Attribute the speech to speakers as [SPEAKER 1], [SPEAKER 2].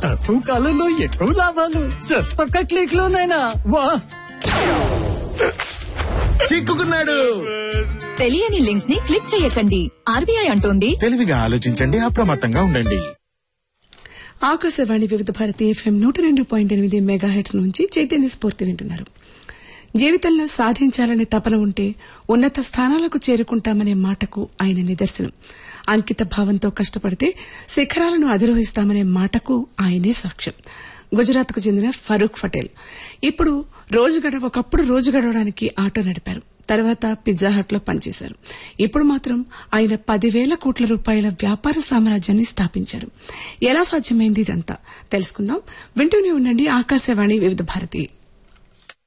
[SPEAKER 1] తక్కువ కాలంలో ఎక్కువ లాభాలు జస్ట్ ఒక్క క్లిక్ లోనైనా వా
[SPEAKER 2] చిక్కుకున్నాడు
[SPEAKER 3] తెలియని లింక్స్ ని క్లిక్ చేయకండి ఆర్బీఐ అంటోంది
[SPEAKER 2] తెలివిగా ఆలోచించండి అప్రమత్తంగా ఉండండి
[SPEAKER 4] ఆకాశవాణి వివిధ భారతి ఎఫ్ఎం నూట రెండు పాయింట్ ఎనిమిది మెగా హెడ్స్ నుంచి చైతన్య స్ఫూర్తి వింటున్నారు జీవితంలో సాధించాలనే తపన ఉంటే ఉన్నత స్థానాలకు చేరుకుంటామనే మాటకు ఆయన నిదర్శనం అంకిత భావంతో కష్టపడితే శిఖరాలను అధిరోహిస్తామనే మాటకు ఆయనే సాక్ష్యం గుజరాత్ కు చెందిన ఫరూక్ పటేల్ ఇప్పుడు రోజు గడవ ఒకప్పుడు రోజు గడవడానికి ఆటో నడిపారు తర్వాత పిజ్జా హట్ లో పనిచేశారు ఇప్పుడు మాత్రం ఆయన పదివేల కోట్ల రూపాయల వ్యాపార సామ్రాజ్యాన్ని స్థాపించారు ఎలా సాధ్యమైంది ఇదంతా తెలుసుకుందాం వింటూనే ఉండండి ఆకాశవాణి వివిధ భారతి